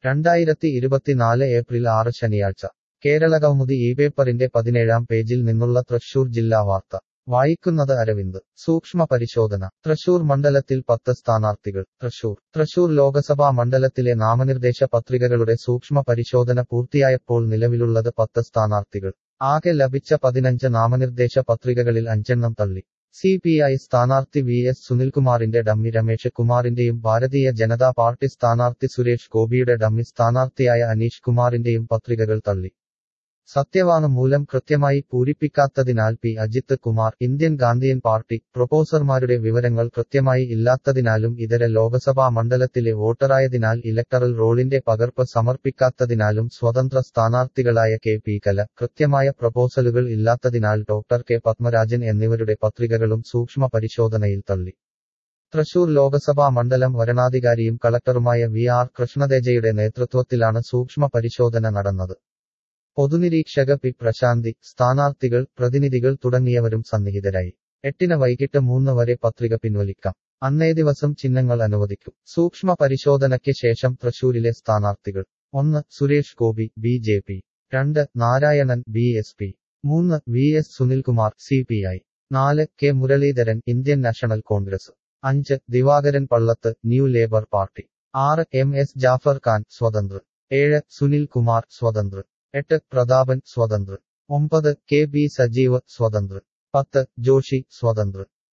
രണ്ടായിരത്തി ഇരുപത്തിനാല് ഏപ്രിൽ ആറ് ശനിയാഴ്ച കേരളകൗമുദി ഈ പേപ്പറിന്റെ പതിനേഴാം പേജിൽ നിന്നുള്ള തൃശൂർ ജില്ലാ വാർത്ത വായിക്കുന്നത് അരവിന്ദ് സൂക്ഷ്മ പരിശോധന തൃശൂർ മണ്ഡലത്തിൽ പത്ത് സ്ഥാനാർത്ഥികൾ തൃശൂർ തൃശൂർ ലോകസഭാ മണ്ഡലത്തിലെ നാമനിർദ്ദേശ പത്രികകളുടെ സൂക്ഷ്മ പരിശോധന പൂർത്തിയായപ്പോൾ നിലവിലുള്ളത് പത്ത് സ്ഥാനാർത്ഥികൾ ആകെ ലഭിച്ച പതിനഞ്ച് നാമനിർദ്ദേശ പത്രികകളിൽ അഞ്ചെണ്ണം തള്ളി സി പി ഐ സ്ഥാനാർത്ഥി വി എസ് സുനിൽകുമാറിന്റെ ഡമ്മി രമേശ് കുമാറിന്റെയും ഭാരതീയ ജനതാ പാർട്ടി സ്ഥാനാർത്ഥി സുരേഷ് ഗോപിയുടെ ഡമ്മി സ്ഥാനാർത്ഥിയായ അനീഷ് കുമാറിന്റെയും പത്രികകൾ തള്ളി സത്യവാങ്മൂലം കൃത്യമായി പൂരിപ്പിക്കാത്തതിനാൽ P Ajith Kumar Indian Gandhian Party പ്രൊപ്പോസർമാരുടെ വിവരങ്ങൾ കൃത്യമായി ഇല്ലാത്തതിനാലും ഇതര ലോകസഭാ മണ്ഡലത്തിലെ വോട്ടറായതിനാൽ ഇലക്ടറൽ റോളിന്റെ പകർപ്പ് സമർപ്പിക്കാത്തതിനാലും സ്വതന്ത്ര സ്ഥാനാർത്ഥികളായ കെ പി കല കൃത്യമായ പ്രപ്പോസലുകൾ ഇല്ലാത്തതിനാൽ ഡോക്ടർ കെ പത്മരാജൻ എന്നിവരുടെ പത്രികകളും സൂക്ഷ്മ പരിശോധനയിൽ തള്ളി തൃശൂർ ലോകസഭാ മണ്ഡലം വരണാധികാരിയും കളക്ടറുമായ വി ആർ കൃഷ്ണതേജയുടെ നേതൃത്വത്തിലാണ് സൂക്ഷ്മ പരിശോധന നടന്നത് പൊതുനിരീക്ഷക പി പ്രശാന്തി സ്ഥാനാർത്ഥികൾ പ്രതിനിധികൾ തുടങ്ങിയവരും സന്നിഹിതരായി എട്ടിന് വൈകിട്ട് മൂന്ന് വരെ പത്രിക പിൻവലിക്കാം അന്നേ ദിവസം ചിഹ്നങ്ങൾ അനുവദിക്കും സൂക്ഷ്മ പരിശോധനയ്ക്ക് ശേഷം തൃശൂരിലെ സ്ഥാനാർത്ഥികൾ ഒന്ന് Suresh Gopi B J P രണ്ട് നാരായണൻ ബി എസ് പി മൂന്ന് V S Sunilkumar C P I നാല് K Muraleedharan Indian National Congress അഞ്ച് Divakaran Pallath New Labour Party ആറ് എം എസ് ജാഫർ ഖാൻ സ്വതന്ത്ര ഏഴ് സുനിൽ കുമാർ സ്വതന്ത്ര എട്ട് പ്രതാപൻ സ്വതന്ത്ര ഒമ്പത് കെ ബി സജീവ് സ്വതന്ത്ര പത്ത് ജോഷി സ്വതന്ത്ര